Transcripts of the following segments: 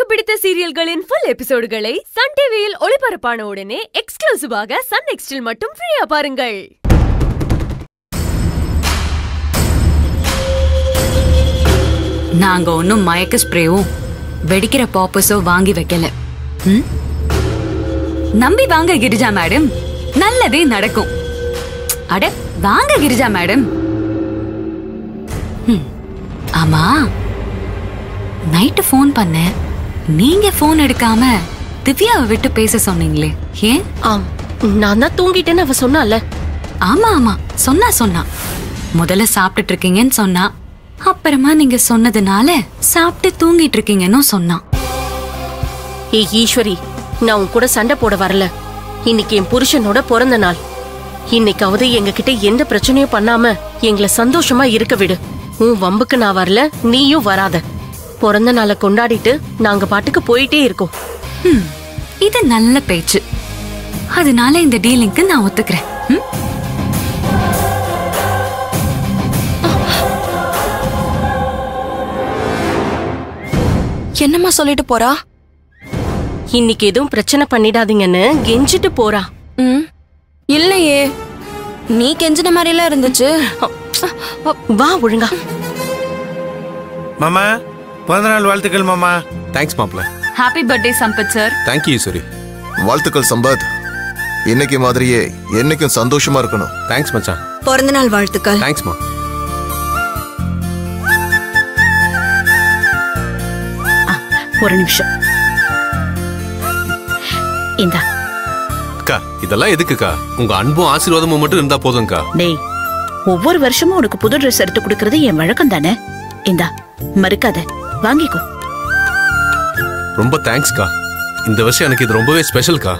பிடித்த சீரியல்களின் full எபிசோடுகளை Sun டிவியில் ஒளிபரப்பான உடனே எக்ஸ்க்ளூசிவாக சன் நெக்ஸ்டில் மட்டும் ஃப்ரீயா பாருங்கள் நாங்க ஒன்னும் மயக்க ஸ்ப்ரேவும் வெடிக்கிற பாப்பஸோ வாங்கி வைக்கல ம்? நம்பி வாங்க கிரிஜா மேடம் நல்லதே நடக்கும் அட வாங்க கிரிஜா மேடம் ம். ஆமா நைட்டு ஃபோன் பண்ணேன் நீங்க ஃபோன் எடுக்காம திவ்யாவை விட்டு பேச சொன்னீங்களே ஏன் ஆம் நான் தான் தூங்கிட்டேன்னு அவ சொன்னால ஆமா ஆமா சொன்னா சொன்னா முதல்ல சாப்பிட்டுட்டு இருக்கீங்கன்னு சொன்னா அப்புறமா நீங்க சொன்னதுனால சாப்பிட்டு தூங்கிட்டு இருக்கீங்கன்னு சொன்னான் ஏய் ஈஸ்வரி நான் உன் கூட சண்டை போட வரல இன்னைக்கு என் புருஷனோட பிறந்த நாள் இன்னைக்காவது எங்க கிட்ட எந்த பிரச்சனையும் பண்ணாம எங்களை சந்தோஷமா இருக்க விடு உன் வம்புக்கு நான் வரல நீயும் வராத பிறந்த நாளை கொண்டாடிட்டு நாங்க பாட்டுக்கு போயிட்டே இருக்கோம் ஹம், இது நல்ல பேச்சு அதனால இந்த டீலிங்க்கு நான் ஒத்துக்கிறேன் ம்? என்னம்மா சொல்லிட்டு போறா இன்னைக்கு எதுவும் பிரச்சனை பண்ணிடாதீங்கன்னு கெஞ்சிட்டு போறா ம் இல்லையே நீ கெஞ்சின மாதிரிலாம் இருந்துச்சு வா ஒழுங்கா மாமா பிறந்த நாள் வாழ்த்துக்கள் மாமா தேங்க்ஸ் மாப்ள happy birthday Sampath sir thank you Eswari வாழ்த்துக்கள் சம்பத் இன்னைக்கு மாதிரியே என்னைக்கும் சந்தோஷமா இருக்கணும் தேங்க்ஸ் மச்சான் பிறந்த நாள் வாழ்த்துக்கள் தேங்க்ஸ்மா ஒரு நிமிஷம் இந்தா அக்கா இதெல்லாம் எதுக்குக்கா உங்க அன்பும் ஆசீர்வாதமும் மட்டும் இருந்தா போதும்க்கா டேய் ஒவ்வொரு வருஷமும் உனக்கு புது ட்ரெஸ் எடுத்து கொடுக்கறது என் வழக்கம் தானே இந்தா மறுக்காத வாங்கிக்கோ ரொம்ப தேங்க்ஸ்க்கா இந்த வருஷம் எனக்கு இது ரொம்பவே ஸ்பெஷல்க்கா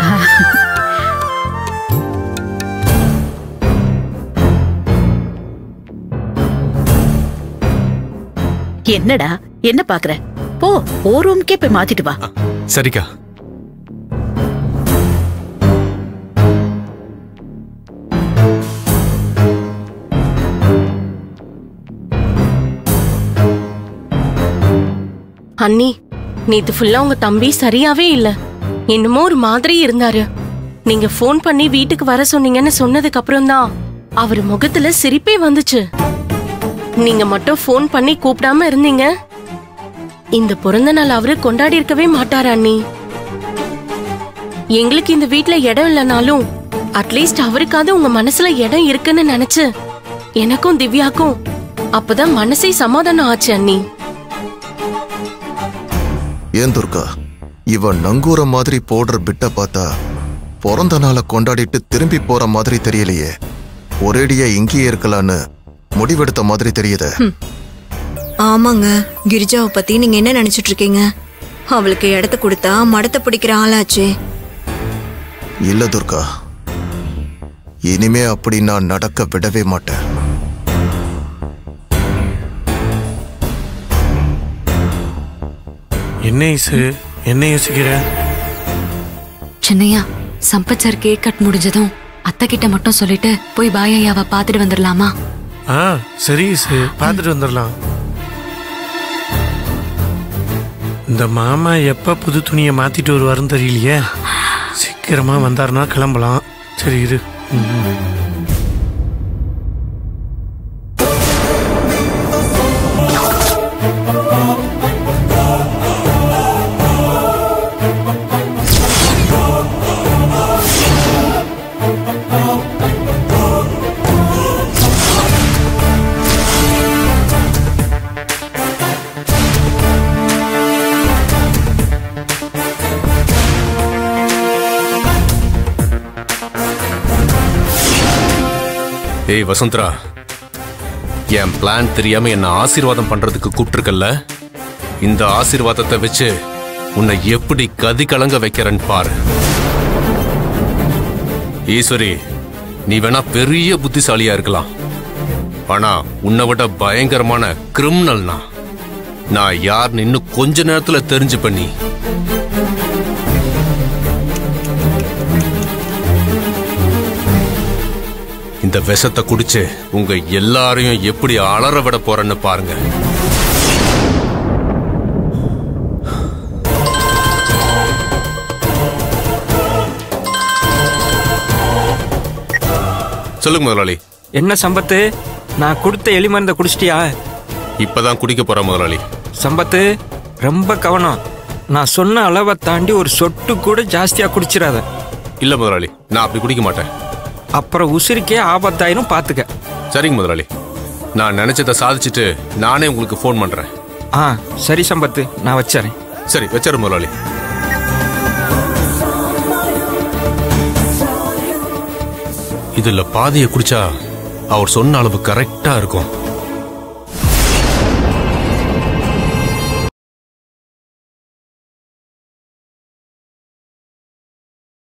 என்னடா என்ன பாக்குற போ ஓ ரூம்க்கே போய் மாத்திட்டு வா ஆ, சரிக்கா அண்ணி நேத்து ஃபுல்லா உங்க தம்பி சரியாவே இல்ல என்னமோ ஒரு மாதிரி இருந்தாரு நீங்க ஃபோன் பண்ணி வீட்டுக்கு வர சொன்னீங்கன்னு சொன்னதுக்கு அப்புறம் தான் அவர் முகத்துல சிரிப்பே வந்துச்சு நீங்க மட்டும் ஃபோன் பண்ணி கூப்பிடாம இருந்தீங்க இந்த பிறந்த நாள் அவரு கொண்டாடி இருக்கவே மாட்டாரு அண்ணி எங்களுக்கு இந்த வீட்ல இடம் இல்லைனாலும் அட்லீஸ்ட் அவருக்காவது உங்க மனசுல இடம் இருக்குன்னு நினைச்சு எனக்கும் திவ்யாக்கும் அப்பதான் மனசே சமாதானம் ஆச்சு அண்ணி ஏன் துர்கா இவன் நங்கூர மாதிரி போடுற பிட்ட பார்த்தா பிறந்த நாளை கொண்டாடிட்டு திரும்பி போற மாதிரி தெரியலையே ஒரேடியா இங்கேயே இருக்கலான்னு முடிவெடுத்த மாதிரி தெரியுதே ஆமாங்க கிரிஜாவை பத்தி நீங்க என்ன நினைச்சிட்டு இருக்கீங்க அவளுக்கு இடத்த கொடுத்தா மடத்தை பிடிக்கிற ஆளாச்சே இல்ல துர்கா இனிமே அப்படி நான் நடக்க விடவே மாட்டேன் என்ன இசு என்ன யோசிக்கிற Chinnaiya Sampath sir cake cut முடிஞ்சதும் அத்தை கிட்ட மட்டும் சொல்லிட்டு போய் பாயையாவை பார்த்துட்டு வந்துடலாமா ஆ சரி இசு பார்த்துட்டு வந்துடலாம் இந்த மாமா எப்ப புது துணியை மாத்திட்டு வருவாருன்னு தெரியலையே சீக்கிரமா வந்தாருன்னா கிளம்பலாம் சரி இரு ம். ஏய் வசுந்தரா என் பிளான் தெரியாம என்ன ஆசீர்வாதம் பண்றதுக்கு கூப்பிட்டுருக்கல்ல இந்த ஆசீர்வாதத்தை வச்சு உன்னை எப்படி கதி கலங்க வைக்கிறேன்னு பாரு ஈஸ்வரி நீ வேணா பெரிய புத்திசாலியா இருக்கலாம் ஆனா உன்னை விட பயங்கரமான கிரிமினல்னா நான் யாருன்னு இன்னும் கொஞ்ச நேரத்துல தெரிஞ்சு பண்ணி இந்த விஷத்தை குடிச்சு உங்க எல்லாரையும் எப்படி அலற விட போறேன்னு பாருங்க சொல்லுங்க முதலாளி என்ன சம்பத்து நான் கொடுத்த எலி மருந்தை குடிச்சிட்டியா இப்பதான் குடிக்க போறேன் முதலாளி சம்பத்து ரொம்ப கவனம் நான் சொன்ன அளவை தாண்டி ஒரு சொட்டு கூட ஜாஸ்தியா குடிச்சிடாத இல்ல முதலாளி நான் அப்படி குடிக்க மாட்டேன் அப்புறம் உசிரிக்கே ஆபத்தாயிரும் பாத்துக்க சரிங்க முதலாளி நான் நினைச்சதை சாதிச்சுட்டு நானே உங்களுக்கு ஃபோன் பண்றேன் ஆ சரி சம்பத்து நான் வச்சறேன் சரி வச்சிரு முதலாளி இதுல பாதியை குடிச்சா அவர் சொன்ன அளவு கரெக்டா இருக்கும்